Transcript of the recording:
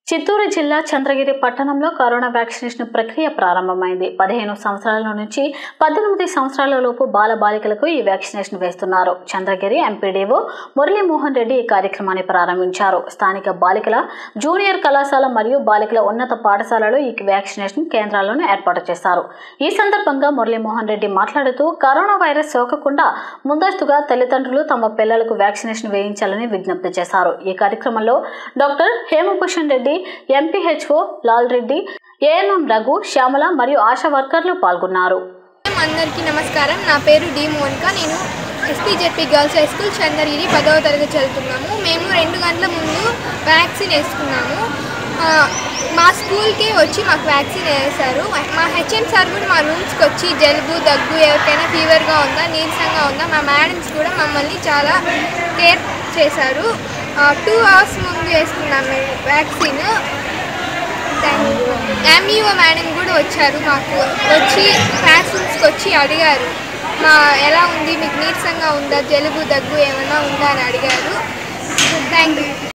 చిత్తూరు జిల్లా చంద్రగిరి పట్టణంలో corona vaccination ప్రక్రియ ప్రారంభమైంది పదిహేను సంవత్సరాల నుంచి పద్దెనిమిది సంవత్సరాల లోపు బాల బాలికలకు ఈ వ్యాక్సినేషన్ వేస్తున్నారు చంద్రగిరి ఎంపీడీఓ మురళీమోహన్ రెడ్డి ఈ కార్యక్రమాన్ని ప్రారంభించారు స్థానిక బాలికల జూనియర్ కళాశాల మరియు బాలికల ఉన్నత పాఠశాలలో ఈ వ్యాక్సినేషన్ కేంద్రాలను ఏర్పాటు చేశారు ఈ సందర్భంగా మురళీమోహన్ రెడ్డి మాట్లాడుతూ కరోనా వైరస్ సోకకుండా ముందస్తుగా తల్లిదండ్రులు తమ పిల్లలకు వ్యాక్సినేషన్ వేయించాలని విజ్ఞప్తి చేశారు ఈ కార్యక్రమంలో doctor Hemabhushan Reddy MPHO Lal Reddy ANM Raghu Shyamala మరియు ఆశా వర్కర్లు పాల్గొన్నారు అందరికీ నమస్కారం నా పేరు డి మోనిక నేను SPZP girls high school Chandragiri పదవ తరగతి చదువుతున్నాము మేము రెండు గంటల ముందు వ్యాక్సిన్ వేసుకున్నాము ఆ, మా స్కూల్కే వచ్చి మాకు వ్యాక్సిన్ వేశారు మా హెచ్ఎం సార్ కూడా మా రూమ్స్కి వచ్చి జలుబు దగ్గు ఎవరికైనా ఫీవర్గా ఉందా నీరసంగా ఉందా మా మేడమ్స్ కూడా మమ్మల్ని చాలా కేర్ చేశారు టూ అవర్స్ ముందు వేసుకున్నాం మేము వ్యాక్సిన్ ఎంఈఓ మేడం కూడా వచ్చారు మాకు వచ్చి వ్యాక్సిన్స్కి వచ్చి అడిగారు మా ఎలా ఉంది మీకు నీరసంగా ఉందా జలుబు దగ్గు ఏమైనా ఉందా అని అడిగారు థ్యాంక్ యూ